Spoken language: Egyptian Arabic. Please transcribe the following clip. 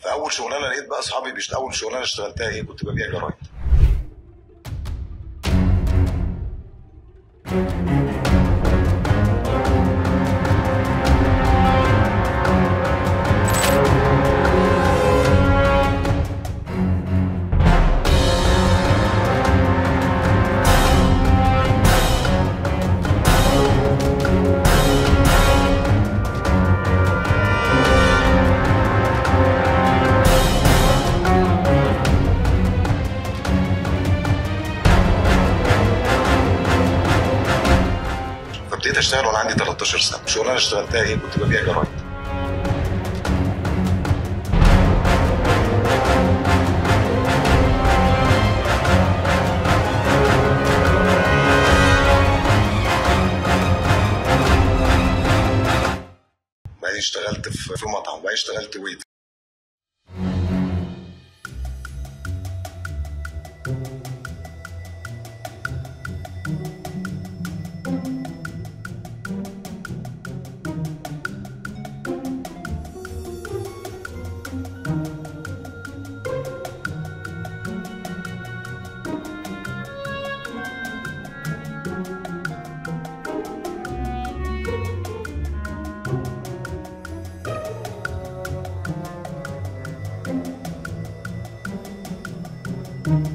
فاول شغلانه لقيت بقى اصحابي بيشت... اول شغلانه اشتغلتها ايه كنت ببيع جرايد فابتديت اشتغل وانا عندي 13 سنه شغلانه اشتغلتها ايه كنت ببيع جرايد بعدين اشتغلت في في مطعم بعدين اشتغلت ويت thank you